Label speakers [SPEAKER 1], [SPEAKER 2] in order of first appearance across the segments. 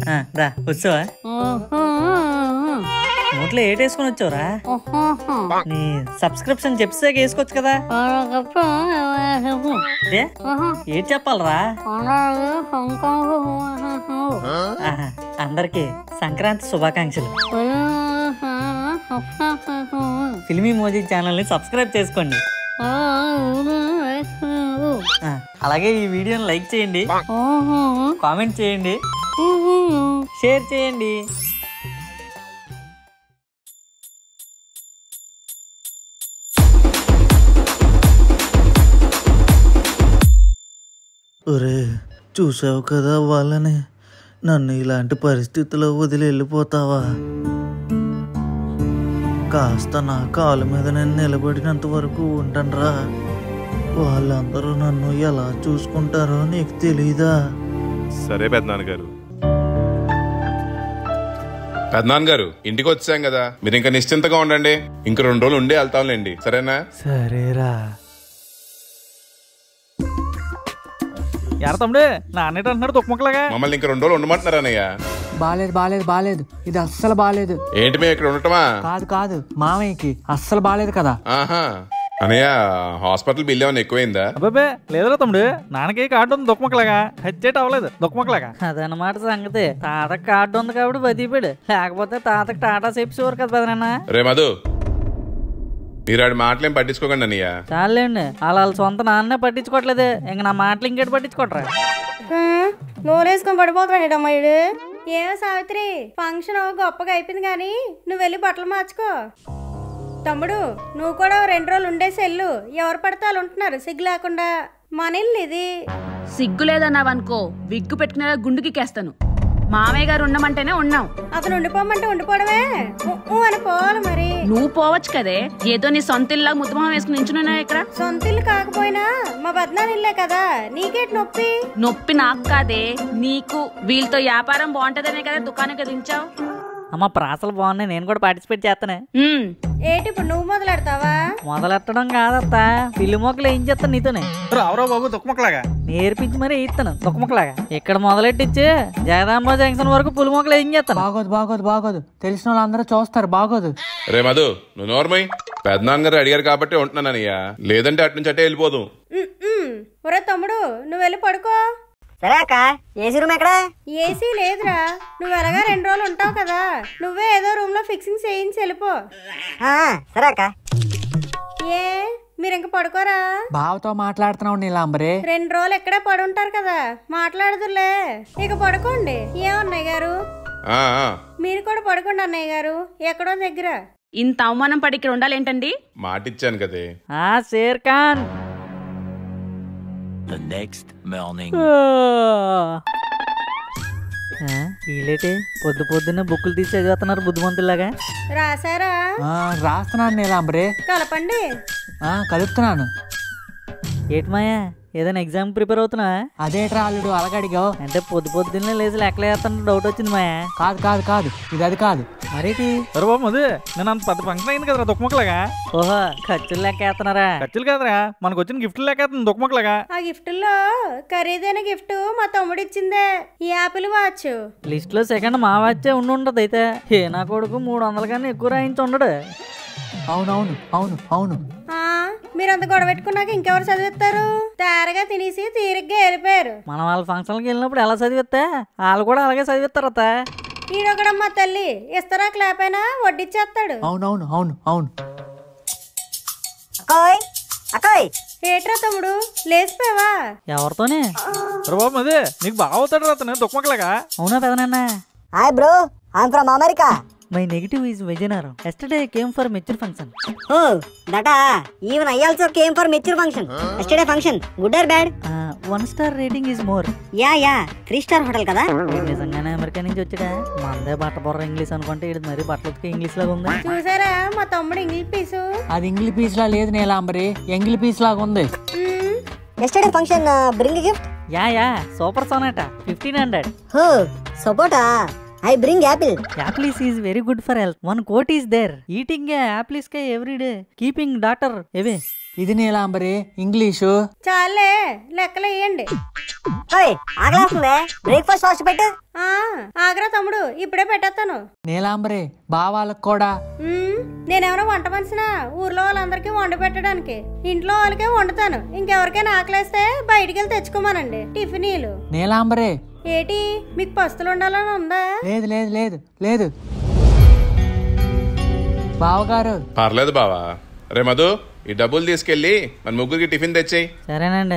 [SPEAKER 1] ఆ, రా వచ్చావా నోట్లో ఏటేసుకొని వచ్చావురా నీ సబ్స్క్రిప్షన్ చెప్తే వేసుకోవచ్చు కదా ఏ ఏం చెప్పాలరా ఆహా, అందరికి సంక్రాంతి శుభాకాంక్షలు ఫిల్మీ మోజీ ఛానల్ ని సబ్స్క్రైబ్ చేసుకోండి ఆ, అలాగే ఈ వీడియోని లైక్ చేయండి కామెంట్ చేయండి షేర్ చేయండి
[SPEAKER 2] ఒరే చూసావు కదా వాళ్ళని నన్ను ఇలాంటి పరిస్థితిలో వదిలి వెళ్ళిపోతావా కాస్త నా కాలు మీద నేను నిలబడినంత వరకు ఉండనరా వాళ్ళందరూ నన్ను ఎలా చూసుకుంటారో నీకు తెలీదా
[SPEAKER 3] సరే పెద్దనాన్నగారు పెద్దనాన్నగారు ఇంటికి వచ్చాం కదా మీరు ఇంకా నిశ్చింతగా ఉండండి ఇంక రెండు రోజులు ఉండి వెళ్తాంలేండి సరేనా
[SPEAKER 2] సరేరా
[SPEAKER 4] ఎర తమ్ముడు నాన్నేట అంటున్నాడు దుఃఖముక్కలాగా
[SPEAKER 3] మమ్మల్ని ఇంక రెండు రోజులు ఉండమంటున్నారు అన్నయ్య
[SPEAKER 5] బాలేదు బాలేదు బాలేదు ఇది అస్సలు బాలేదు
[SPEAKER 3] ఏంటి మేము ఇక్కడ ఉండటమా
[SPEAKER 5] కాదు కాదు మామయ్యకి అస్సలు బాలేదు కదా
[SPEAKER 3] ఆహా అన్నయ్య హాస్పిటల్ బిల్ ఏమైనా ఎక్కువైందా
[SPEAKER 4] అబ్బాబే లేదురా తమ్ముడు నాన్నకి కార్డు ఉంది దుఃఖముక్కలాగా హత్యేట అవ్వలేదు దుఃఖముక్కలాగా
[SPEAKER 1] అదనమాట సంగతి తాతకి కార్డు ఉంది కాబట్టి బతికిపోయాడు లేకపోతే తాతకి టాటా చెప్పేవారు కదా పెదనాన్న
[SPEAKER 3] రే మధు మీరు ఆడి మాటలేం పట్టించుకోకండి అన్నయ్య
[SPEAKER 1] చాలండి వాళ్ళ వాళ్ళ సొంత నాన్నే పట్టించుకోవట్లేదు ఇంక నా మాటలు ఇంకేటి పట్టించుకోవట్రా
[SPEAKER 6] నోరేసుకొని పడిపోతున్నాడు అమ్మాయిడు ఏమో సావిత్రి ఫంక్షన్ గొప్పగా అయిపోయింది కానీ నువ్వు వెళ్ళి బట్టలు మార్చుకో తమ్ముడు నువ్వు కూడా ఓ రెండు రోజులు ఉండేసి వెళ్ళు ఎవరు పడితే వాళ్ళు ఉంటున్నారు సిగ్గు లేకుండా మన ఇల్లు ఇది
[SPEAKER 7] సిగ్గు లేదన్నావనుకో విగ్గు పెట్టుకునే గుండుకి కేస్తాను మామయ్య గారు ఉండమంటేనే ఉన్నాం
[SPEAKER 6] అతను ఉండిపోమంటే ఉండిపోవడమే ఊ, ఊ అని పోవాలి మరి
[SPEAKER 7] నువ్వు పోవచ్చు కదే ఏదో నీ సొంత ఇల్లా ముద్దుమొహం వేసుకుని నించున్నా ఇక్కడ
[SPEAKER 6] సొంత ఇల్లు కాకపోయినా మా బద్నాన్ని ఇల్లే కదా నీకేటి నొప్పి
[SPEAKER 7] నొప్పి నాకు కాదే నీకు వీళ్ళతో వ్యాపారం బాగుంటదనే కదా దుకాణం దించావు
[SPEAKER 1] అమ్మ ప్రాసలు బాగున్నాయి నేను కూడా పార్టిసిపేట్ చేస్తానే
[SPEAKER 6] ఏటి ఇప్పుడు నువ్వు మొదలెడతావా
[SPEAKER 1] మొదలెట్టడం కాదత్త పిల్లి మొక్కలు ఏం చేస్తాను నీతోనే
[SPEAKER 4] రావురా బాబు దుఃఖముక్కలాగా
[SPEAKER 1] నేర్పించి మరీ ఇస్తాను దుఃఖముక్కలాగా ఇక్కడ మొదలెట్టించి జగదాంబ జంక్షన్ వరకు పులి మొక్కలు ఏం చేస్తాను
[SPEAKER 5] బాగోదు బాగోదు బాగోదు తెలిసిన వాళ్ళందరూ చూస్తారు బాగోదు
[SPEAKER 3] రే మధు నువ్వు నోర్మై పెద్దనాన్నగారు అడిగారు కాబట్టి ఉంటున్నాను అన్నయ్య లేదంటే అటు నుంచి అటే వెళ్ళిపోదు
[SPEAKER 6] ఉమ్, ఉమ్. ఒరే తమ్ముడు నువ్వు వెళ్ళి పడుకో
[SPEAKER 8] సరే అక్క ఏసీ రూమ్ ఎక్కడ
[SPEAKER 6] ఏసీ లేదురా నువ్వు ఎలాగా రెండు రోజులు ఉంటావు కదా నువ్వే ఏదో రూమ్ లో ఫిక్సింగ్ చేయించి వెళ్ళిపో
[SPEAKER 8] ఆ, సరే అక్క
[SPEAKER 6] ఏ మీరు ఇంక పడుకోరా
[SPEAKER 5] బావతో మాట్లాడుతున్నావు నీలాంబరే
[SPEAKER 6] రెండు రోజులు ఎక్కడే పడుంటారు కదా మాట్లాడదులే ఇక పడుకోండి ఏమన్నయ్య గారు
[SPEAKER 3] ఆ, ఆ,
[SPEAKER 6] మీరు కూడా పడుకోండి అన్నయ్య గారు ఎక్కడో దగ్గర
[SPEAKER 7] ఇంత అవమానం పడి ఇక్కడ ఉండాలేంటండి
[SPEAKER 3] మాటిచ్చాను కదే
[SPEAKER 1] ఆ Sher Khan
[SPEAKER 2] the next morning
[SPEAKER 1] వీళ్ళేటి పొద్దు పొద్దున్న బుక్కులు తీసి చదివేస్తున్నారు బుద్ధిమంతులాగా
[SPEAKER 6] రాసారా
[SPEAKER 5] ఆ, రాస్తున్నాను నీలాంబరే
[SPEAKER 6] కలపండి
[SPEAKER 5] ఆ, కలుపుతున్నాను
[SPEAKER 1] ఏటి మాయా ఏదైనా ఎగ్జామ్ ప్రిపేర్ అవుతున్నా
[SPEAKER 5] అదేట్రా అల్లుడు అలాగడిగావు
[SPEAKER 1] అంటే పొద్దు పొద్దున్నే లేచి లెక్కలు వేస్తుంటే డౌట్ వచ్చింది మాయా
[SPEAKER 5] కాదు కాదు కాదు ఇది అది కాదు
[SPEAKER 1] మరేటి
[SPEAKER 4] అరే బాబు మధు నేను అంత పెద్ద ఫంక్షన్ అయింది కదరా దుఃఖముక్కలాగా
[SPEAKER 1] ఓహో ఖర్చులు లెక్క వేస్తున్నారా
[SPEAKER 4] ఖర్చులు కదరా మనకు వచ్చిన గిఫ్ట్లు లెక్కేస్తుంది దుఃఖముక్కలాగా
[SPEAKER 6] ఆ గిఫ్ట్లో ఖరీదైన గిఫ్ట్ మా తమ్ముడు ఇచ్చిందే ఈ యాపిల్ వాచ్
[SPEAKER 1] లిస్ట్ లో సెకండ్ మా వచ్చే ఉండి ఉండదు అయితే ఏ నా కొడుకు మూడు వందల కన్నా ఎక్కువ రాయించి ఉండడు
[SPEAKER 5] అవునవును అవును అవును
[SPEAKER 6] ఆ, మీరంత గొడవ పెట్టుకున్నాక ఇంకెవరు చదివిస్తారు తేరగా తినేసి తీరిగ్గా వెళ్ళిపోయారు
[SPEAKER 1] మన వాళ్ళ ఫంక్షన్కి వెళ్ళినప్పుడు ఎలా చదివిస్తే వాళ్ళు కూడా అలాగే చదివిస్తారు అత్త
[SPEAKER 6] ఈడొకడమ్మా తల్లి ఇస్తారా క్లాపైనా వడ్డిచ్చేస్తాడు
[SPEAKER 5] అవునవును అవును అవును
[SPEAKER 8] అక్కోయ్ అక్కోయ్
[SPEAKER 6] ఏట్రా తమ్ముడు లేచిపోయావా
[SPEAKER 1] ఎవరితోనే
[SPEAKER 4] అరే బాబు మధు నీకు బాగా అవుతాడు రా అతను దుఃఖముక్కలాగా
[SPEAKER 1] అవునా పెదనన్న
[SPEAKER 8] hi bro I'm from America
[SPEAKER 1] my negative is Vizianagaram yesterday came for mature function
[SPEAKER 8] oh దటా even I also came for mature function yesterday function good or bad
[SPEAKER 1] one star rating is more
[SPEAKER 8] yeah yeah three star hotel కదా
[SPEAKER 1] నిజంగానే America నుంచి వచ్చాడా మందే బట్ట బొర్ర English అనుకుంటే ఇది మరి బట్టలు ఉతికే ఇంగ్లీష్ లాగా ఉంది
[SPEAKER 6] చూసారా మా తమ్ముడు ఇంగ్లీష్ పీసు
[SPEAKER 5] అది ఇంగిలి పీస్ లా లేదు నీలాంబరి ఎంగిలి పీస్ లాగా ఉంది
[SPEAKER 6] మ్మ్.
[SPEAKER 8] Yesterday function bring gift
[SPEAKER 1] yeah yeah super Sonata fifteen hundred
[SPEAKER 8] హో సపోటా I bring apple
[SPEAKER 1] apples is very good for health one quote is there eating apples కే every day keeping doctor away
[SPEAKER 5] ఇది Neelambari English
[SPEAKER 6] చాలే లెక్కలు వేయండి
[SPEAKER 8] ఓయ్ ఆకలేస్తుంది breakfast fast పెట్టు
[SPEAKER 6] ఆ, ఆగ్రా తమ్ముడు ఇప్పుడే పెట్టేస్తాను
[SPEAKER 5] నీలాంబరి బావాళ్ళకు కూడా
[SPEAKER 6] మ్మ్, నేనేమైనా వంట మనిషినా ఊర్లో వాళ్ళందరికీ వండి పెట్టడానికి ఇంట్లో వాళ్ళకే వండుతాను ఇంకెవరికైనా ఆకలేస్తే బయటికి వెళ్ళి తెచ్చుకోమానండి టిఫినీలు
[SPEAKER 5] నీలాంబరి
[SPEAKER 6] ఏటి మీకు పస్తులు ఉండాలని ఉందా
[SPEAKER 5] లేదు లేదు లేదు లేదు బావగారు
[SPEAKER 3] పర్లేదు బావా రే మధు ఈ డబ్బులు తీసుకెళ్ళి మన ముగ్గురికి టిఫిన్ తెచ్చేయి
[SPEAKER 1] సరేనండి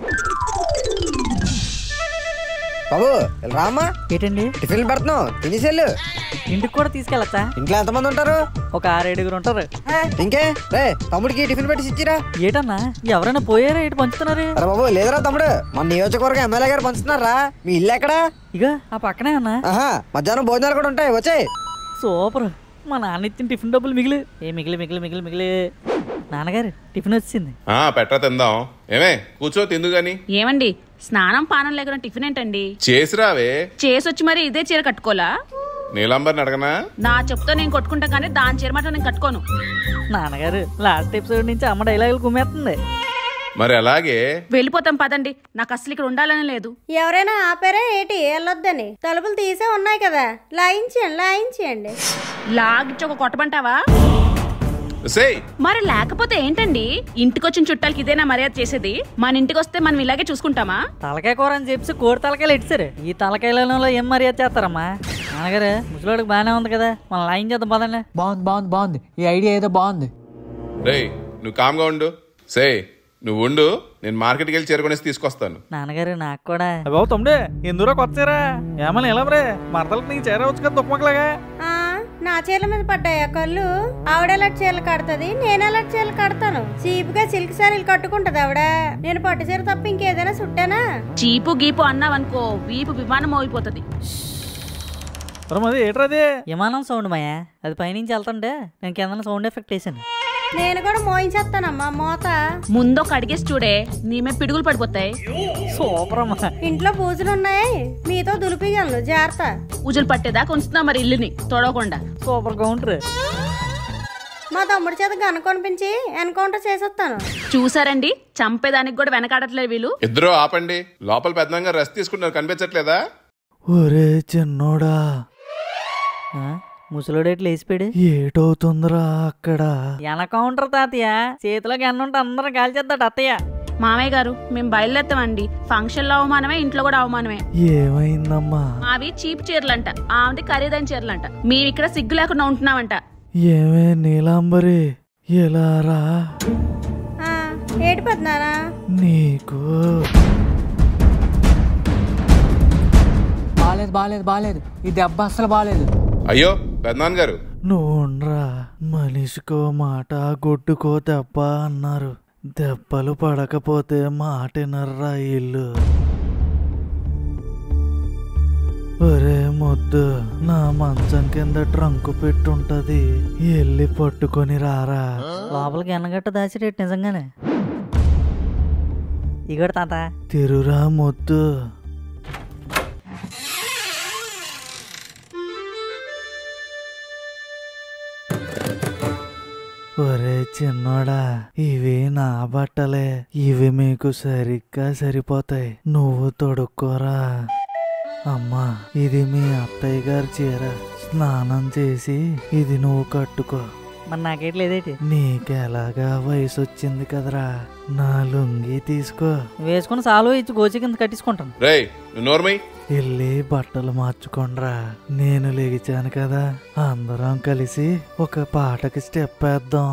[SPEAKER 9] బాబు ఇలా రామ్మా
[SPEAKER 1] ఏంటండి
[SPEAKER 9] టిఫిన్లు పెడుతున్నావు తినేసేళ్ళు
[SPEAKER 1] ఇంటికి కూడా తీసుకెళ్ళచ్చా
[SPEAKER 9] ఇంట్లో ఎంతమంది ఉంటారు
[SPEAKER 1] ఒక ఆరేడుగురు ఉంటారు
[SPEAKER 9] ఇంకే రే తమ్ముడికి టిఫిన్ పెట్టి ఇచ్చిరా
[SPEAKER 1] ఏటన్నా ఎవరైనా పోయారా ఇటు పంచుతున్నారు
[SPEAKER 9] అరే బాబు లేదురా తమ్ముడు మన నియోజకవర్గం ఎమ్మెల్యే గారు పంచుతున్నారా మీ ఇల్లు ఎక్కడా
[SPEAKER 1] ఇక ఆ పక్కనే అన్నా
[SPEAKER 9] ఆహా మధ్యాహ్నం భోజనాలు కూడా ఉంటాయి వచ్చాయి
[SPEAKER 1] సూపర్ మా నాన్న ఇచ్చిన టిఫిన్ డబ్బులు మిగిలి ఏ మిగిలి మిగిలి మిగిలి మిగిలి నాన్నగారు టిఫిన్ వచ్చింది
[SPEAKER 3] ఆ పెట్టరా తిందాం ఏమే కూర్చో తిందు గాని
[SPEAKER 7] ఏమండి స్నానం పానం లేకుండా టిఫిన్ ఏంటండి
[SPEAKER 3] చేసిరావే
[SPEAKER 7] చేసి వచ్చి మరి ఇదే చీర కట్టుకోలా
[SPEAKER 3] నీలంబర్ని అడగనా
[SPEAKER 7] నా చెప్తో నేను కొట్టుకుంటా కానీ దాని చీర మాత్రం నేను కట్టుకోను
[SPEAKER 1] నాన్నగారు లాస్ట్ ఎపిసోడ్ నుంచి అమ్మ డైలాగులు కుమ్మేస్తుంది
[SPEAKER 3] మరి అలాగే
[SPEAKER 7] వెళ్ళిపోతాం పదండి నాకు అసలు ఇక్కడ ఉండాలని లేదు
[SPEAKER 6] ఎవరైనా ఆపారా ఏటి వెళ్ళొద్దని తలుపులు తీసే ఉన్నాయి కదా లాయించేయండి లాయించేయండి
[SPEAKER 7] లాగిచ్చి ఒక కొట్టమంటావా
[SPEAKER 3] సేయ్
[SPEAKER 7] మరి లేకపోతే ఏంటండి ఇంటికొచ్చిన చుట్టాలకి ఇదేనా మర్యాద చేసేది మన ఇంటికి వస్తే మనం ఇలాగే చూసుకుంటామా
[SPEAKER 1] తలకాయ కూర అని చెప్పి కోడి తలకాయలు ఇచ్చారు ఈ తలకాయలలో ఏం మర్యాద చేస్తారమ్మా నాన్నగారు ముసలోడికి బాగానే ఉంది కదా మనం లైన్ చేద్దాం పదండి
[SPEAKER 5] బాగుంది బాగుంది బాగుంది ఈ ఐడియా ఏదో బాగుంది
[SPEAKER 3] రేయ్ నువ్వు కామ్గా ఉండు సే నువ్వు ఉండు నేను మార్కెట్కి వెళ్ళి చేరుకొనేసి తీసుకొస్తాను
[SPEAKER 1] నాన్నగారు నాకు కూడా
[SPEAKER 4] బాబు తమ్ముడే ఎందులో కొత్త చీర ఏమని ఎలా మరే మరదలకు నీకు చీర వచ్చు కదా దుప్పమక్కలాగా
[SPEAKER 6] ఆ, నా చీరల మీద పడ్డాయా కళ్ళు ఆవిడెలా చీరలు కడుతుంది నేనెలా చీరలు కడతాను చీపుగా సిల్క్ శారీలు కట్టుకుంటది ఆవిడ నేను పట్టు చీర తప్ప ఇంకేదైనా సుట్టానా
[SPEAKER 7] చీపు గీపు అన్నావనుకో వీపు విమానం మోగిపోతుంది
[SPEAKER 4] మరి మరి ఏట్రది
[SPEAKER 1] విమానం సౌండ్ మాయా అది పైనుంచి వెళ్తుంటే నేను కింద సౌండ్ ఎఫెక్ట్ వేసాను
[SPEAKER 6] నేను కూడా మోయించేస్తానమ్మా మోత
[SPEAKER 7] ముందో కడిగేసి చూడే నీ మీద పిడుగులు పడిపోతాయి
[SPEAKER 1] సూపర్ అమ్మా
[SPEAKER 6] ఇంట్లో పూజలు ఉన్నాయి మీతో దులిపిగలను జాగ్రత్త
[SPEAKER 7] పూజలు పట్టేదాకా ఉంచుతున్నా మరి ఇల్లుని తొడవకుండా
[SPEAKER 1] సూపర్ కౌంటర్
[SPEAKER 6] మా తమ్ముడి చేత గన కొనిపించి ఎన్కౌంటర్ చేసేస్తాను
[SPEAKER 7] చూసారండి చంపేదానికి కూడా వెనకాడట్లేదు వీళ్ళు
[SPEAKER 3] ఇద్దరు ఆపండి లోపల పెద్దగా రెస్ట్ తీసుకుంటున్నారు కనిపించట్లేదా
[SPEAKER 2] ఒరే చిన్నోడా
[SPEAKER 1] ముసలోడేటి లేచిపోయాడు
[SPEAKER 2] ఏటవుతుందిరా అక్కడ
[SPEAKER 1] ఎన కౌంటర్ తాతయ్య చేతిలో గన్న ఉంటే అందరం కాల్చేద్దాడు అత్తయ్య
[SPEAKER 7] మామయ్య గారు మేము బయలుదేరుతామండి ఫంక్షన్ లో అవమానమే ఇంట్లో కూడా అవమానమే
[SPEAKER 2] ఏమైందమ్మా
[SPEAKER 7] మావి చీప్ చీరలంట ఆమెది ఖరీదైన చీరలంట మేము ఇక్కడ సిగ్గు లేకుండా ఉంటున్నామంట
[SPEAKER 2] ఏమే నీలాంబరి ఇలా రా
[SPEAKER 6] ఆ, ఏడిపోతున్నానా
[SPEAKER 2] నీకు
[SPEAKER 5] బాలేదు బాలేదు బాలేదు ఈ దెబ్బ అస్సలు బాలేదు
[SPEAKER 3] అయ్యో పెద్దనాన్న గారు
[SPEAKER 2] నువ్వుండ్రా మనిషికో మాట గొడ్డుకో దెబ్బ అన్నారు దెబ్బలు పడకపోతే మాటినర్రా ఇల్లు ఒరే ముద్దు నా మంచం కింద ట్రంకు పెట్టుంటది వెళ్ళి పట్టుకొని రారా
[SPEAKER 1] లోపలికి ఎన్నగట్ట దాచిరేటి నిజంగానే ఇగడు తాత
[SPEAKER 2] తిరురా ముద్దు ఒరే చిన్నోడా ఇవి నా బట్టలే ఇవి మీకు సరిగ్గా సరిపోతాయి నువ్వు తొడుక్కోరా అమ్మా ఇది మీ అత్తయ్య గారి చీర స్నానం చేసి ఇది నువ్వు కట్టుకో
[SPEAKER 1] మరి నాకేటి లేదేటి
[SPEAKER 2] నీకెలాగా వయసు వచ్చింది కదరా నా లుంగి తీసుకో
[SPEAKER 1] వేసుకుని సాలు ఇచ్చి గోచి కింద కట్టించుకుంటాను
[SPEAKER 3] రేయ్ నువ్వు నోర్మై
[SPEAKER 2] వెళ్ళి బట్టలు మార్చుకోండ్రా నేను లెగిచాను కదా అందరం కలిసి ఒక పాటకి స్టెప్ వేద్దాం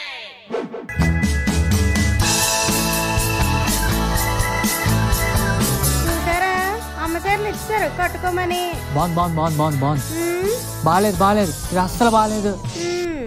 [SPEAKER 6] చూసారా అమ్మ చీరలు ఇచ్చారు కట్టుకోమని
[SPEAKER 5] బాగుంది బాగుంది బాగుంది బాగుంది బాగుంది
[SPEAKER 6] ఉమ్,
[SPEAKER 5] బాలేదు బాలేదు ఇది అస్సలు బాలేదు
[SPEAKER 6] ఉమ్.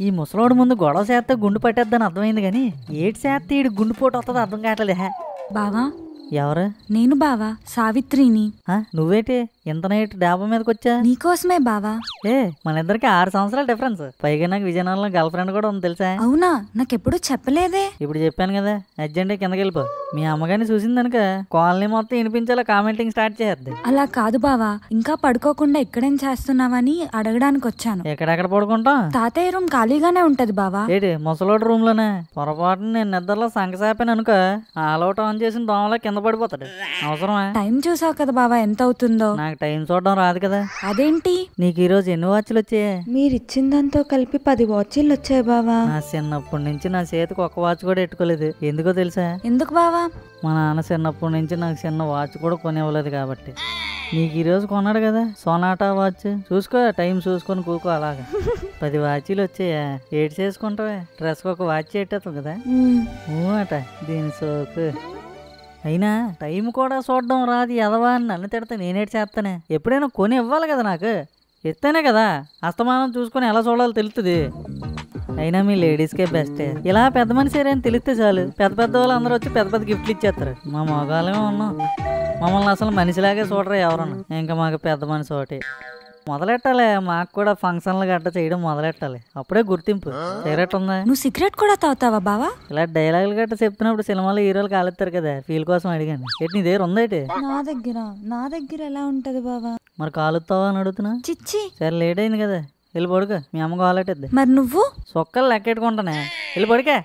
[SPEAKER 1] ఈ ముసలోడు ముందు గొడవ చేస్తే గుండు పట్టేద్దని అర్థమైంది కానీ ఏటి చేస్తే ఈడు గుండు పోటు వస్తుందో అర్థం కావట్లేదు హే.
[SPEAKER 10] బావా
[SPEAKER 1] ఎవరు
[SPEAKER 10] నేను బావా సావిత్రిని
[SPEAKER 1] ఆ, నువ్వేటి ఇంత నైట్ డాబా మీదకి వచ్చా
[SPEAKER 10] నీకోసమే బావా
[SPEAKER 1] ఏ మన ఇద్దరికి ఆరు సంవత్సరాల డిఫరెన్స్ పైగా నాకు విజయనగరంలో గర్ల్ ఫ్రెండ్ కూడా ఉంది తెలుసా
[SPEAKER 10] అవునా నాకెప్పుడు చెప్పలేదే
[SPEAKER 1] ఇప్పుడు చెప్పాను కదా అర్జెంట్ కిందకి వెళ్ళిపో మీ అమ్మగారిని చూసిందనుక కాలనీ మొత్తం వినిపించేలా కామెంటింగ్ స్టార్ట్ చేద్ది
[SPEAKER 10] అలా కాదు బావా ఇంకా పడుకోకుండా ఇక్కడేం చేస్తున్నావని అడగడానికి వచ్చాను
[SPEAKER 1] ఎక్కడెక్కడ పడుకుంటాం
[SPEAKER 10] తాతయ్య రూమ్ ఖాళీగానే ఉంటది బావా
[SPEAKER 1] ఏంటి ముసలోడు రూమ్ లోనే పొరపాటున నేను నిద్రలో సంకసాపాను అనుకో ఆలౌట్ ఆన్ చేసిన దోమలా కింద పడిపోతాడు అవసరమా
[SPEAKER 10] టైం చూసావు కదా బావా ఎంత అవుతుందో
[SPEAKER 1] నాకు టైం చూడడం రాదు కదా
[SPEAKER 10] అదేంటి
[SPEAKER 1] నీకు ఈ రోజు ఎన్ని వాచ్లు వచ్చాయి
[SPEAKER 10] మీరిచ్చిన దాంతో కలిపి పది వాచీలు వచ్చాయి బావా
[SPEAKER 1] నా చిన్నప్పటి నుంచి నా చేతికి ఒక్క వాచ్ కూడా ఎట్టుకోలేదు ఎందుకో తెలుసా
[SPEAKER 10] ఎందుకు బావా
[SPEAKER 1] మా నాన్న చిన్నప్పటి నుంచి నాకు చిన్న వాచ్ కూడా కొనివ్వలేదు కాబట్టి నీకు ఈరోజు కొన్నాడు కదా సోనాటా వాచ్ చూసుకో టైం చూసుకొని కూకో అలాగా పది వాచీలు వచ్చాయా ఏడు చేసుకుంటావే డ్రెస్కి ఒక వాచ్ పెట్టేస్తావు కదా
[SPEAKER 10] ఉమ్,
[SPEAKER 1] ఊ అట దీని సోకు అయినా టైం కూడా చూడడం రాదు ఎదవా అని నన్ను తిడితే నేనేటి చేస్తానే ఎప్పుడైనా కొని ఇవ్వాలి కదా నాకు ఇస్తేనే కదా అస్తమానం చూసుకొని ఎలా చూడాలో తెలుస్తుంది అయినా మీ లేడీస్కే బెస్ట్ ఇలా పెద్ద మనిషి అని తెలిస్తే చాలు పెద్ద పెద్ద వాళ్ళు అందరూ వచ్చి పెద్ద పెద్ద గిఫ్ట్లు ఇచ్చేస్తారు మా మగాళ్ళమే ఉన్నాం మమ్మల్ని అసలు మనిషిలాగే చూడరు ఎవరన్నా ఇంకా మాకు పెద్ద మనిషి ఒకటి మొదలెట్టాలి మాకు కూడా ఫంక్షన్లు గట్ట చేయడం మొదలెట్టాలి అప్పుడే గుర్తింపు సిగరెట్ ఉందా
[SPEAKER 10] నువ్వు సిగరెట్ కూడా తాగుతావా బావా
[SPEAKER 1] ఇలా డైలాగులు గట్ట చెప్తున్నప్పుడు సినిమాలో హీరోలు కాలుస్తారు కదా ఫీల్ కోసం అడిగాను ఏంటి నీ దగ్గర ఉందేటి
[SPEAKER 10] నా దగ్గర నా దగ్గర ఎలా ఉంటది బావా
[SPEAKER 1] మరి కాలుస్తావా అని అడుగుతున్నా
[SPEAKER 10] చిచ్చి
[SPEAKER 1] సరే లేట్ అయింది కదా వెళ్ళి పడుకో మీ అమ్మ కాలెట్టద్ది
[SPEAKER 10] మరి నువ్వు
[SPEAKER 1] సొక్కలు లెక్కెట్టుకుంటానే వెళ్ళి పడుకే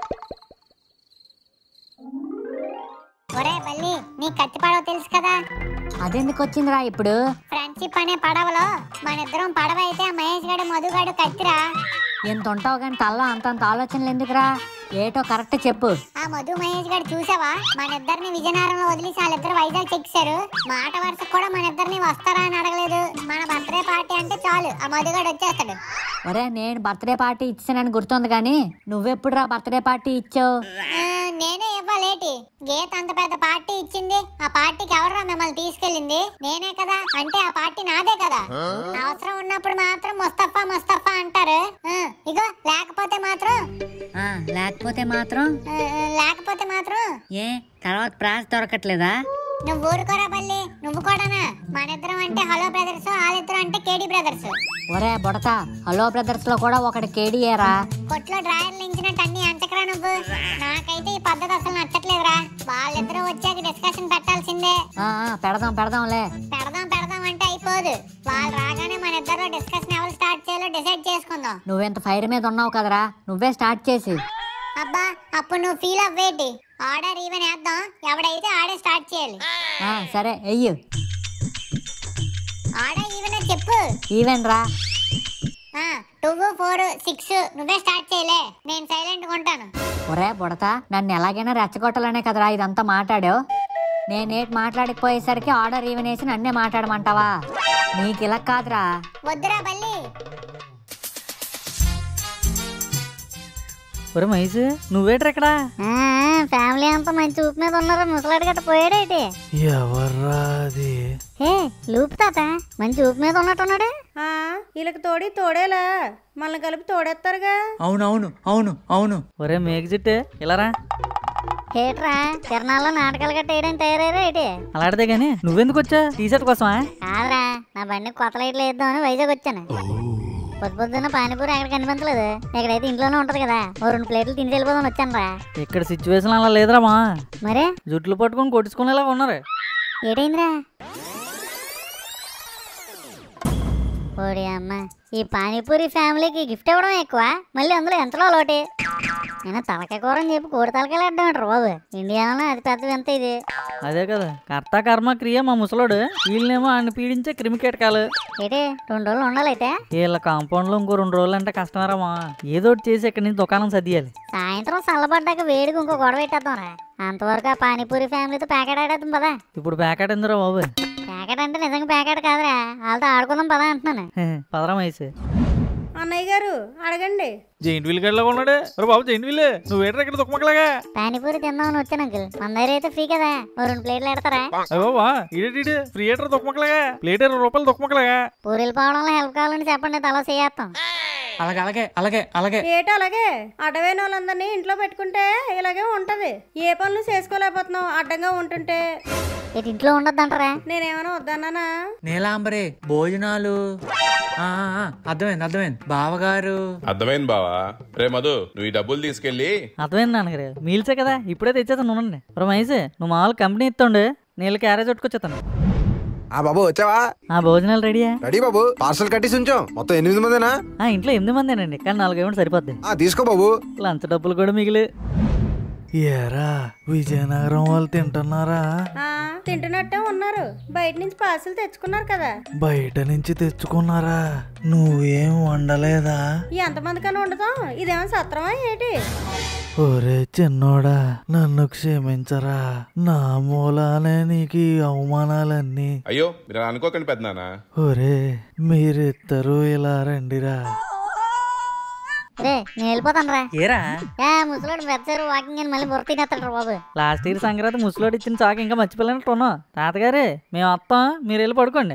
[SPEAKER 11] ఒరే బల్లి నీ కత్తి పడవ తెలుసు కదా
[SPEAKER 8] అదెందుకు వచ్చిందిరా ఇప్పుడు
[SPEAKER 11] ఫ్రెండ్షిప్ అనే పడవలో మన ఇద్దరం పడవ అయితే ఆ మహేష్ గడు మధుగాడు కత్తిరా
[SPEAKER 8] ఎంత ఉంటావు కానీ తల్ల అంతంత ఆలోచనలు ఎందుకురా ఏటో కరెక్ట్ చెప్పు
[SPEAKER 11] ఆ మధు మహేష్ గారు చూసావా మన ఇద్దరిని విజయనగరంలో వదిలేసి వాళ్ళిద్దరు వైజాగ్ చెక్కారు మాట వరుసకు కూడా మన ఇద్దరిని వస్తారా అని అడగలేదు మన బర్త్డే పార్టీ అంటే చాలు ఆ మధుగాడు వచ్చేస్తాడు
[SPEAKER 8] ఒరే నేను బర్త్డే పార్టీ ఇచ్చానని గుర్తుంది కానీ నువ్వెప్పుడురా బర్త్డే పార్టీ ఇచ్చావు
[SPEAKER 11] ఆ, నేనే ఇవ్వాలేటి గీత అంత పెద్ద పార్టీ ఇచ్చింది ఆ పార్టీకి ఎవరా మిమ్మల్ని తీసుకెళ్ళింది నేనే కదా అంటే ఆ పార్టీ నాదే కదా అవసరం ఉన్నప్పుడు మాత్రం ముస్తఫా ముస్తఫా అంటారు ఆ, ఇగో లేకపోతే మాత్రం
[SPEAKER 8] ఆ, లేకపోతే మాత్రం
[SPEAKER 11] ఆ, లేకపోతే మాత్రం
[SPEAKER 8] ఏ తర్వాత ప్రాస్ దొరకట్లేదా
[SPEAKER 11] నువ్వు ఊరుకోరా బల్లి నువ్వు కూడానా మన ఇద్దరం అంటే హలో బ్రదర్స్ వాళ్ళిద్దరు అంటే కేడి బ్రదర్స్
[SPEAKER 8] ఒరే బుడత హలో బ్రదర్స్ లో కూడా ఒకటి కేడియేరా
[SPEAKER 11] కొట్లో డ్రాయర్లు ఇంచినట్టు అన్ని అంటకరా నువ్వు నాకైతే ఈ పద్ధతి అసలు నచ్చట్లేదురా వాళ్ళిద్దరూ వచ్చాక డిస్కషన్ పెట్టాల్సిందే
[SPEAKER 8] ఆ, ఆ, పెడదాం పెడదాంలే
[SPEAKER 11] పెడదాం పెడదాం అంటే అయిపోదు వాళ్ళు రాగానే మన ఇద్దరు డిస్కషన్ ఎవరు స్టార్ట్ చేయాలో డిసైడ్ చేసుకుందాం
[SPEAKER 8] నువ్వెంత ఫైర్ మీద ఉన్నావు కదరా నువ్వే స్టార్ట్ చేసి
[SPEAKER 11] అబ్బా అప్పుడు నువ్వు ఫీల్ అవ్వేటి ఆర్డర్ ఈవెన్ వేద్దాం ఎవడైతే ఆడే స్టార్ట్ చేయాలి
[SPEAKER 8] ఆ, సరే ఎయ్యు
[SPEAKER 11] ఆర్డర్ ఈవెన్ అని చెప్పు
[SPEAKER 8] ఈవెన్ రా
[SPEAKER 11] టూ ఫోర్ సిక్స్ నువ్వే స్టార్ట్ చేయలే నేను సైలెంట్ ఉంటాను
[SPEAKER 8] ఒరే బుడత నన్ను ఎలాగైనా రెచ్చగొట్టాలనే కదరా ఇదంతా మాట్లాడావు నేనేటి మాట్లాడకపోయేసరికి ఆర్డర్ ఈవెన్ వేసి నన్నే మాట్లాడమంటావా నీకు ఇలా కాదురా
[SPEAKER 11] వద్దురా బల్లి
[SPEAKER 1] ఒరే మహేష్ నువ్వేట్రా ఇక్కడ
[SPEAKER 11] ఫ్యామిలీ అంతా మంచి చూపు మీద ఉన్నారు ముసలాడు గట్ట పోయాడేటి
[SPEAKER 2] ఎవర్రా అది
[SPEAKER 11] హే లూప్ తాత మంచి చూపు మీద ఉన్నట్టున్నాడు
[SPEAKER 6] ఆ, వీళ్ళకి తోడి తోడేలా మనల్ని కలిపి తోడేస్తారుగా
[SPEAKER 5] అవునవును అవును అవును
[SPEAKER 1] ఒరే మేఘజిట్టే ఇలారా
[SPEAKER 11] ఏట్రా తిరణాల్లో నాటకాలు గట్ట వేయడానికి తయారయ్యారా ఏంటి
[SPEAKER 1] అలాడితే గానీ నువ్వెందుకు వచ్చా టీ షర్ట్ కోసమా
[SPEAKER 11] కాదురా నా బండి కొత్త లైట్లు వేద్దామని వైజాగ్ వచ్చాను పొద్దు పొద్దున్న పానీపూరి ఎక్కడ కనిపించలేదు ఇక్కడైతే ఇంట్లోనే ఉంటది కదా ఓ రెండు ప్లేట్లు తిని వెళ్ళిపోదాం వచ్చాను రా
[SPEAKER 1] ఇక్కడ సిచ్యువేషన్ అలా లేదురా మా
[SPEAKER 11] మరే
[SPEAKER 1] జుట్లు పట్టుకొని కొట్టుకునేలాగా ఉన్నారు
[SPEAKER 11] ఏటైందిరా ఓడి అమ్మ ఈ పానీపూరి ఫ్యామిలీకి గిఫ్ట్ ఇవ్వడం ఎక్కువ మళ్ళీ అందులో ఎంతలో లోటే నేను తలకాయ కూర అని చెప్పి కోడి తలకాయలు అడ్డం బాబు ఇండియాలో అది పెద్ద వింత ఇది
[SPEAKER 1] అదే కదా కర్త కర్మ క్రియ మా ముసలోడు వీళ్ళనేమో ఆయన పీడించే క్రిమి కీటకాలు
[SPEAKER 11] ఏంటి రెండు రోజులు ఉండాలైతే
[SPEAKER 1] వీళ్ళ కాంపౌండ్ లో ఇంకో రెండు రోజులు అంటే కష్టమేరా మా ఏదో ఒకటి చేసి ఇక్కడి నుంచి దుకాణం సర్దియాలి
[SPEAKER 11] సాయంత్రం చల్లబడ్డాక వేడికి ఇంకో గొడవ పెట్టేద్దాం రా అంతవరకు ఆ పానీపూరి ఫ్యామిలీతో ప్యాకెట్ ఆడేద్దాం పదా
[SPEAKER 1] ఇప్పుడు ప్యాకెట్ ఎందురా బాబు
[SPEAKER 11] ప్యాకెట్ అంటే నిజంగా ప్యాకెట్ కాదురా వాళ్ళతో ఆడుకుందాం పదా అంటున్నాను
[SPEAKER 1] పదరా వయసు
[SPEAKER 6] అన్నయ్య గారు అడగండి
[SPEAKER 4] జైంట్ వీల్ గడిలో ఉన్నాడు ఒరే బాబు జైంట్ వీల్ నువ్వేట్రా ఇక్కడ దుఃఖమక్కలాగా
[SPEAKER 11] పానీపూరి తిందామని వచ్చాను అంకుల్ మన దగ్గర అయితే ఫ్రీ కదా ఓ రెండు ప్లేట్లు పెడతారా
[SPEAKER 4] అయ్యో బాబా ఇడేటి ఫ్రీ ఏటర్ దుఃఖమక్కలాగా ప్లేట్ ఇరవై రూపాయలు దుఃఖమక్కలాగా
[SPEAKER 11] పూరీలు పోవడంలో హెల్ప్ కావాలని చెప్పండి తల చేస్తాం
[SPEAKER 5] అలాగే అలాగే అలాగే అలాగే
[SPEAKER 6] ఏటి అలాగే అడ్డమైన వాళ్ళందరినీ ఇంట్లో పెట్టుకుంటే ఇలాగే ఉంటది ఏ పనులు చేసుకోలేకపోతున్నావు అడ్డంగా ఉంటుంటే
[SPEAKER 11] ఇటు ఇంట్లో ఉండొద్దంటారా
[SPEAKER 6] నేనేమైనా వద్దన్నానా
[SPEAKER 5] నీలాంబరి భోజనాలు ఆ, ఆ, ఆ, అర్థమైంది అర్థమైంది బావగారు
[SPEAKER 3] అర్థమైంది బావా రే మధు నువ్వు ఈ డబ్బులు తీసుకెళ్ళి
[SPEAKER 1] అర్థమైంది నాన్నగారు మీల్సే కదా ఇప్పుడే తెచ్చేస్తాను ఉండండి ఇప్పుడు మైసే నువ్వు మామూలు కంపెనీ ఇస్తుండు నీళ్ళు క్యారేజ్ కొట్టుకొచ్చేస్తాను
[SPEAKER 12] ఆ బాబు వచ్చావా
[SPEAKER 1] ఆ భోజనాలు రెడీయా
[SPEAKER 12] రెడీ బాబు పార్సల్ కట్టేసి ఉంచాం మొత్తం ఎనిమిది మందేనా
[SPEAKER 1] ఆ ఇంట్లో ఎనిమిది మందేనండి కానీ నాలుగు ఏమిటి సరిపోద్ది
[SPEAKER 12] ఆ తీసుకో బాబు
[SPEAKER 1] లంచ్ డబ్బులు కూడా మిగిలి
[SPEAKER 2] ఏరా విజయనగరం వాళ్ళు తింటున్నారా
[SPEAKER 6] ఆ, తింటున్నట్టే ఉన్నారు బయట నుంచి పార్సల్ తెచ్చుకున్నారు కదా
[SPEAKER 2] బయట నుంచి తెచ్చుకున్నారా నువ్వేం వండలేదా
[SPEAKER 6] ఎంతమందికన్నా ఉండదాం ఇదేమో సత్రమా ఏంటి
[SPEAKER 2] ఒరే చిన్నోడా నన్ను క్షమించరా నా మూలానే నీకు ఈ అవమానాలన్నీ
[SPEAKER 3] అయ్యో మీరు అలా అనుకోకండి పెద్దనాన్న
[SPEAKER 2] ఒరే మీరిద్దరూ ఇలా రండిరా
[SPEAKER 11] రే నేను వెళ్ళిపోతాను రా
[SPEAKER 1] ఏరా
[SPEAKER 11] ఏ ముసలోడు వెబ్సైట్ వాకింగ్ అని మళ్ళీ బుర్ర తినేస్తాడు బాబు
[SPEAKER 1] లాస్ట్ ఇయర్ సంక్రాంతి ముసలోడు ఇచ్చిన చాకు ఇంకా మర్చిపోలేనట్టు ఉన్నాం తాతగారు మేము వస్తాం మీరు వెళ్ళి పడుకోండి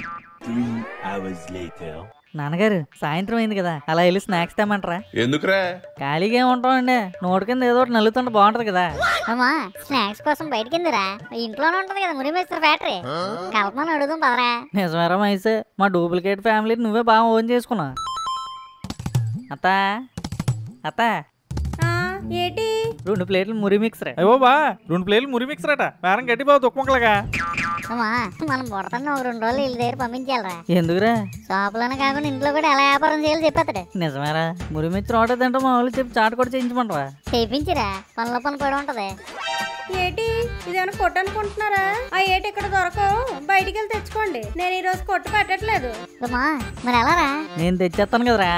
[SPEAKER 1] నాన్నగారు సాయంత్రం అయింది కదా అలా వెళ్ళి స్నాక్స్ తెమ్మంటారా
[SPEAKER 3] ఎందుకురా
[SPEAKER 1] ఖాళీగా ఏమి ఉంటామండి నోటి కింద ఏదో ఒకటి నల్లుతుంటే బాగుంటది కదా
[SPEAKER 11] అమ్మా స్నాక్స్ కోసం బయటకిందిరా ఇంట్లోనే ఉంటది కదా మురిమేస్తారు ఫ్యాక్టరీ కలపమని అడుగుదాం పదరా
[SPEAKER 1] నిజమేరా మైసే మా డూప్లికేట్ ఫ్యామిలీ నువ్వే బాగా ఓన్ చేసుకున్నావు అత్త అత్త
[SPEAKER 6] ఆ, ఏటి
[SPEAKER 1] రెండు ప్లేట్లు మురి మిక్స్ రే
[SPEAKER 4] అయ్యో బా రెండు ప్లేట్లు మురి మిక్సర్ అట బేరం గట్టి బాబు దుఃఖముక్కలుగా
[SPEAKER 11] అమ్మా మనం బుడతన్న ఒక రెండు రోజులు వీళ్ళ దగ్గర పంపించాలరా
[SPEAKER 1] ఎందుకురా
[SPEAKER 11] షాపులోనే కాకుండా ఇంట్లో కూడా ఎలా వ్యాపారం చేయాలో చెప్పేస్తాడు
[SPEAKER 1] నిజమేరా మురి మిక్స్ ఆర్డర్ తింటే మా వాళ్ళు చెప్పి చాట్ కూడా చేయించమంటారా
[SPEAKER 11] చేయించిరా పనుల పని పడి ఉంటది
[SPEAKER 6] ఏటి ఇదేమైనా కొట్టు అనుకుంటున్నారా ఆ ఏటి ఇక్కడ దొరకవు బయటికి వెళ్ళి తెచ్చుకోండి నేను ఈ రోజు కొట్టు పెట్టట్లేదు
[SPEAKER 11] అమ్మా మరి ఎలా రా
[SPEAKER 1] నేను తెచ్చేస్తాను కదరా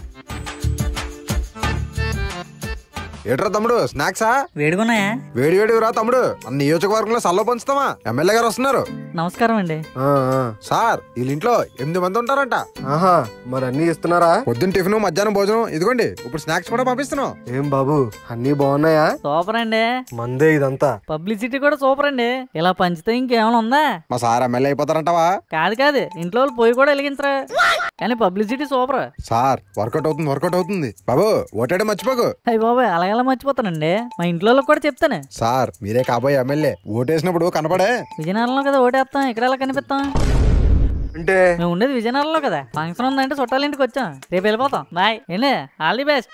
[SPEAKER 12] ఏట్రా తమ్ముడు స్నాక్సా
[SPEAKER 1] వేడుకున్నాయా
[SPEAKER 12] వేడి వేడి రా తమ్ముడు మన నియోజకవర్గంలో సల్లో పంచుతామా ఎమ్మెల్యే గారు వస్తున్నారు
[SPEAKER 1] నమస్కారం అండి
[SPEAKER 12] సార్ వీళ్ళ ఇంట్లో ఎనిమిది మంది ఉంటారంట
[SPEAKER 13] ఆహా మరి అన్ని ఇస్తున్నారా
[SPEAKER 12] పొద్దున్న టిఫిన్ మధ్యాహ్నం భోజనం ఇదిగోండి ఇప్పుడు స్నాక్స్ కూడా పంపిస్తున్నాం
[SPEAKER 13] ఏం బాబు అన్ని బాగున్నాయా
[SPEAKER 1] సూపర్ అండి
[SPEAKER 13] మందే ఇదంతా
[SPEAKER 1] పబ్లిసిటీ కూడా సూపర్ అండి ఇలా పంచితే ఇంకేమైనా ఉందా
[SPEAKER 12] మా సార్ ఎమ్మెల్యే అయిపోతారంటావా
[SPEAKER 1] కాదు కాదు ఇంట్లో వాళ్ళు పొయ్యి కూడా వెలిగించరా కానీ పబ్లిసిటీ సూపర్
[SPEAKER 12] సార్ వర్కౌట్ అవుతుంది వర్కౌట్ అవుతుంది బాబు ఓటాడే మర్చిపోకు
[SPEAKER 1] అయ్యి బాబాయ్ అలాగేలా మర్చిపోతానండి మా ఇంట్లో వాళ్ళకి కూడా చెప్తాను
[SPEAKER 12] సార్ మీరే కాబోయే ఎమ్మెల్యే ఓటేసినప్పుడు కనపడే
[SPEAKER 1] విజయనగరంలో కదా ఓటేస్తాం ఇక్కడ ఎలా కనిపిస్తాం
[SPEAKER 13] అంటే
[SPEAKER 1] మేము ఉండేది విజయనగరంలో కదా ఫంక్షన్ ఉందంటే చుట్టాల ఇంటికి వచ్చాం రేపు వెళ్ళిపోతాం బాయ్ ఏంటి ఆల్ ది బెస్ట్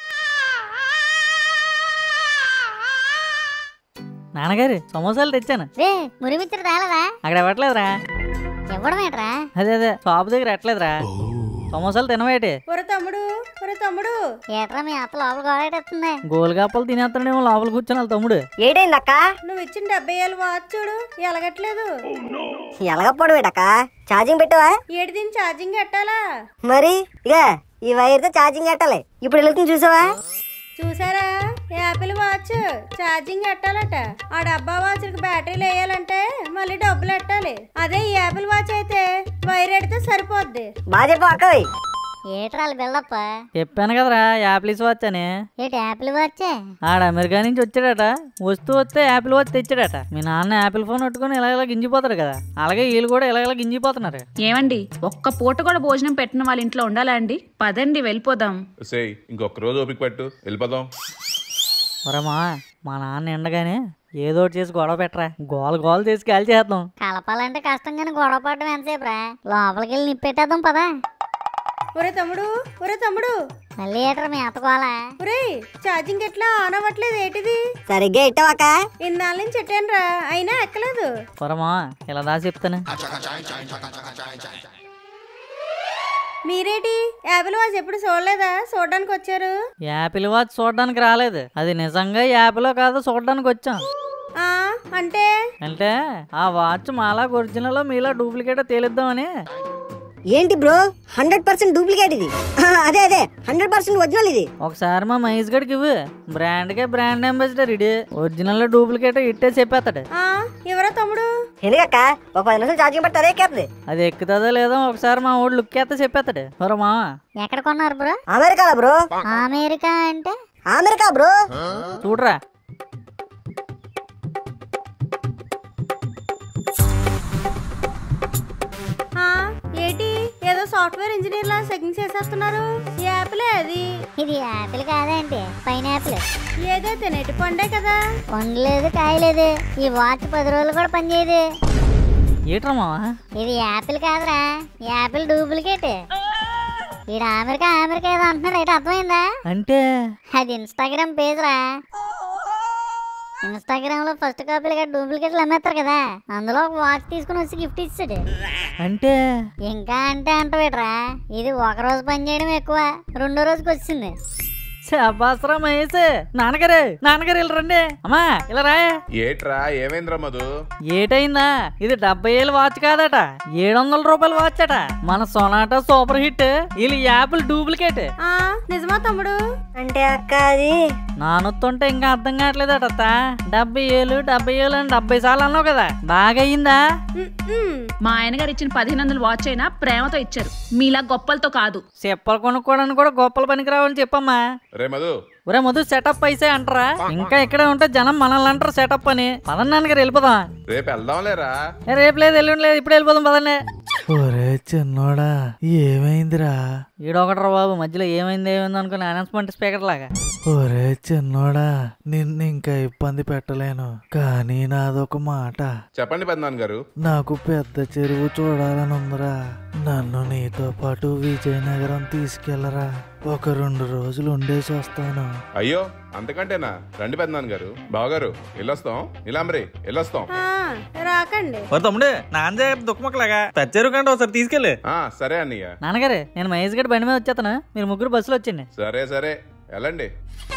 [SPEAKER 1] నాన్నగారు సమోసాలు తెచ్చాను
[SPEAKER 11] రే మురిమిత్రుడు తేలదా
[SPEAKER 1] అక్కడ ఇవ్వట్లేదురా
[SPEAKER 11] ఇవ్వడం ఏంట్రా
[SPEAKER 1] అదే అదే షాప్ దగ్గర ఎట్లేదురా సమోసాలు తినవేటి
[SPEAKER 6] ఒరే తమ్ముడు ఒరే తమ్ముడు
[SPEAKER 11] ఏట్రా మీ అత్త లోపల గోడేటేస్తుంది
[SPEAKER 1] గోల్గాపలు తినేస్తాడేమో లోపల కూర్చొని వాళ్ళ తమ్ముడు
[SPEAKER 9] ఏడైంది అక్క
[SPEAKER 6] నువ్వు ఇచ్చిన డెబ్బై ఏళ్ళు వాచ్ చూడు ఎలగట్లేదు
[SPEAKER 9] ఎలాగప్పుడు వేటక్క ఛార్జింగ్ పెట్టవా
[SPEAKER 6] ఏడు దీని ఛార్జింగ్ పెట్టాలా
[SPEAKER 9] మరి ఇక ఈ వైర్తో ఛార్జింగ్ పెట్టాలి ఇప్పుడు వెళ్తుంది చూసావా
[SPEAKER 6] చూసారా యాపిల్ వాచ్ ఛార్జింగ్ పెట్టాలట ఆ డబ్బా వాచ్కి బ్యాటరీలు వేయాలంటే మళ్ళీ డబ్బులు పెట్టాలి అదే ఈ యాపిల్ వాచ్ అయితే వైర్ ఎడితే సరిపోద్ది
[SPEAKER 9] బాగా చెప్పు అక్కవి
[SPEAKER 11] ఏట్రా బిల్డప్
[SPEAKER 1] చెప్పాను కదరా యాపిల్స్ వాచ్ అని
[SPEAKER 11] ఏటి యాపిల్ వచ్చే
[SPEAKER 1] ఆడ అమెరికా నుంచి వచ్చాడట వస్తూ వస్తే యాపిల్ వాచ్ తెచ్చాడట మీ నాన్న యాపిల్ ఫోన్ పట్టుకొని ఇలా ఇలా గింజిపోతాడు కదా అలాగే వీళ్ళు కూడా ఇలా ఇలా గింజిపోతున్నారు
[SPEAKER 7] ఏమండి ఒక్క పూట కూడా భోజనం పెట్టిన వాళ్ళ ఇంట్లో ఉండాలా అండి పదండి వెళ్ళిపోదాం
[SPEAKER 3] సేయ్ ఇంకొక రోజు ఓపిక పట్టు వెళ్ళిపోదాం
[SPEAKER 1] ఒరమా మా నాన్న ఎండగానే ఏదో ఒకటి చేసి గొడవ పెట్టరా గోల గోల చేసి కాల్ చేద్దాం
[SPEAKER 11] కలపాలంటే కష్టం కానీ గొడవ పడడం ఎంతసేపు రా లోపలికి వెళ్ళి నిప్పెట్టేద్దాం పదా
[SPEAKER 6] ఒరే తమ్ముడు ఒరే తమ్ముడు
[SPEAKER 11] మళ్ళీ ఏట్రా మీ అత్తకోవాలా
[SPEAKER 6] ఒరే ఛార్జింగ్ ఎట్లా ఆన్ అవ్వట్లేదు ఏంటిది
[SPEAKER 9] సరిగ్గా ఇట్టవాక
[SPEAKER 6] ఇన్నాళ్ళ నుంచి ఎట్టాను రా అయినా ఎక్కలేదు
[SPEAKER 1] ఒరమా ఇలా దా చెప్తాను
[SPEAKER 6] మీరేటి యాపిల్ వాచ్ ఎప్పుడు చూడలేదా చూడడానికి వచ్చారు
[SPEAKER 1] యాపిల్ వాచ్ చూడడానికి రాలేదు అది నిజంగా యాపిలో కాదో చూడడానికి వచ్చాం
[SPEAKER 6] ఆ అంటే
[SPEAKER 1] అంటే ఆ వాచ్ మాలా ఒరిజినల్ మీలా డూప్లికేట్ తేలిద్దామని
[SPEAKER 9] ఏంటి బ్రో హండ్రెడ్ పర్సెంట్ డూప్లికేట్ ఇది ఆ, అదే అదే హండ్రెడ్ పర్సెంట్ ఒరిజినల్ ఇది
[SPEAKER 1] ఒకసారి మా మహేష్ గడికి ఇవ్వు బ్రాండ్కే బ్రాండ్ అంబాసిడర్ ఇడి ఒరిజినల్ డూప్లికేట్ ఇట్టే చెప్పేస్తాడు
[SPEAKER 6] ఆ ఎవరో తమ్ముడు
[SPEAKER 9] ఎందుకక్క ఒక పది నిమిషాలు ఛార్జింగ్ పెట్టి అదే ఎక్కేస్తుంది
[SPEAKER 1] అది ఎక్కుతుందో లేదో ఒకసారి మా ఊళ్ళు లుక్ ఎత్తే చెప్పేస్తాడు ఒరే మామ
[SPEAKER 11] ఎక్కడ కొన్నారు బ్రో
[SPEAKER 9] అమెరికాలో బ్రో
[SPEAKER 11] అమెరికా అంటే
[SPEAKER 9] అమెరికా బ్రో
[SPEAKER 1] చూడరా
[SPEAKER 6] ఆ, ఏటి ఏదో సాఫ్ట్ సాఫ్ట్వేర్ ఇంజనీర్ లా సెగ్గింగ్ చేసేస్తున్నారు ఈ యాపిలే అది
[SPEAKER 11] ఇది యాపిల్ కాదండి పైనాపిల్
[SPEAKER 6] ఏదైతే నెటి పండే కదా
[SPEAKER 11] పండు లేదు కాయ లేదు ఈ వాచ్ పది రోజులు కూడా పనిచేయదు
[SPEAKER 1] ఏట్రా మావా
[SPEAKER 11] ఇది యాపిల్ కాదురా యాపిల్ డూప్లికేట్ ఈడ అమెరికా అమెరికా ఏదో అంటున్నాడు అయితే అర్థమైందా
[SPEAKER 1] అంటే
[SPEAKER 11] అది ఇన్స్టాగ్రామ్ పేజ్ రా ఇన్స్టాగ్రామ్ లో ఫస్ట్ కాపీలుగా డూప్లికేట్లు అమ్మేస్తారు కదా అందులో ఒక వాచ్ తీసుకుని వచ్చి గిఫ్ట్ ఇచ్చాడు
[SPEAKER 1] అంటే
[SPEAKER 11] ఇంకా అంటే అంటవేట్రా ఇది ఒక రోజు పని చేయడం ఎక్కువ రెండో రోజుకి వచ్చింది
[SPEAKER 1] శబాసరా మహేష్ నాన్నగారు నాన్నగారు ఇలా రండి అమ్మా ఇలా రా
[SPEAKER 3] ఏట్రా ఏమైందిరా మధు
[SPEAKER 1] ఏటైందా ఇది డెబ్బై ఏళ్ళు వాచ్ కాదట ఏడు వందల రూపాయల వాచ్ అట మన సొనాటా సూపర్ హిట్ వీళ్ళు యాపిల్ డూప్లికేట్
[SPEAKER 6] ఆ నిజమా తమ్ముడు
[SPEAKER 9] అంటే అక్క అది
[SPEAKER 1] నానొత్తుంటే ఇంకా అర్థం కావట్లేదట అత్త డెబ్బై ఏళ్ళు డెబ్బై ఏళ్ళు అని డెబ్బై సార్లు అన్నావు కదా బాగా అయ్యిందా
[SPEAKER 7] మా ఆయన గారు ఇచ్చిన పదిహేను వందలు వాచ్ అయినా ప్రేమతో ఇచ్చారు మీలా గొప్పలతో కాదు
[SPEAKER 1] చెప్పలు కొనుక్కోవడానికి కూడా గొప్పలు పనికిరావాలని చెప్పమ్మా
[SPEAKER 3] రే మధు
[SPEAKER 1] ఒరే మధు సెటప్ అయితే అంటారా ఇంకా ఇక్కడే ఉంటే జనం మనల్ని అంటారు సెటప్ అని పదండి నాన్నగారు వెళ్ళిపోదాం
[SPEAKER 3] రేపు వెళ్దాంలేరా
[SPEAKER 1] ఏ, రేపు లేదు ఎల్లుండి లేదు ఇప్పుడు వెళ్ళిపోదాం పదండి
[SPEAKER 2] ఒరే చిన్నోడా ఏమైందిరా
[SPEAKER 1] ఈడొకట్రా బాబు మధ్యలో ఏమైంది ఏమైంది అనుకుని అనౌన్స్మెంట్ స్పీకర్ లాగా
[SPEAKER 2] ఒరే చిన్నోడా నిన్ను ఇంకా ఇబ్బంది పెట్టలేను కానీ నాదొక మాట
[SPEAKER 3] చెప్పండి పెద్దనాన్న గారు
[SPEAKER 2] నాకు పెద్ద చెరువు చూడాలని ఉందిరా నన్ను నీతో పాటు విజయనగరం తీసుకెళ్లరా ఒక రెండు రోజులు ఉండేసి వస్తాను
[SPEAKER 3] అయ్యో అంతకంటేనా రండి పెద్దనాన్న గారు బావగారు వెళ్ళొస్తాం నీలాంబరి వెళ్ళొస్తాం
[SPEAKER 6] ఆ, రాకండి
[SPEAKER 4] మరి తమ్ముడు నాన్న జాగ్రత్త దుఃఖమొక్కలాగా తెచ్చారు కంటే ఒకసారి తీసుకెళ్ళి
[SPEAKER 3] ఆ, సరే అన్నయ్య
[SPEAKER 1] నాన్నగారు నేను మహేష్ గడి బండి మీద వచ్చేస్తాను మీరు ముగ్గురు బస్సులో వచ్చింది
[SPEAKER 3] సరే సరే వెళ్ళండి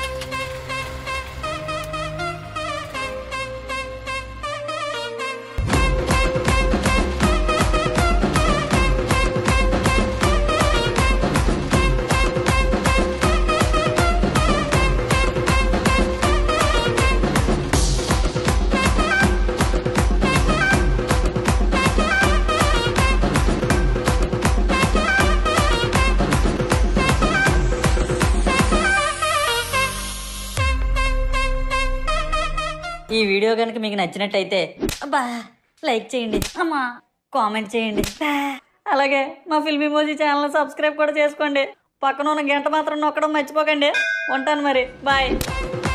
[SPEAKER 14] ఈ వీడియో కనుక మీకు నచ్చినట్టయితే అబ్బా లైక్ చేయండి అమ్మా కామెంట్ చేయండి బా. అలాగే మా ఫిల్మీ మోజీ ఛానల్ సబ్స్క్రైబ్ కూడా చేసుకోండి పక్కన ఉన్న గంట మాత్రం నొక్కడం మర్చిపోకండి ఉంటాను మరి బాయ్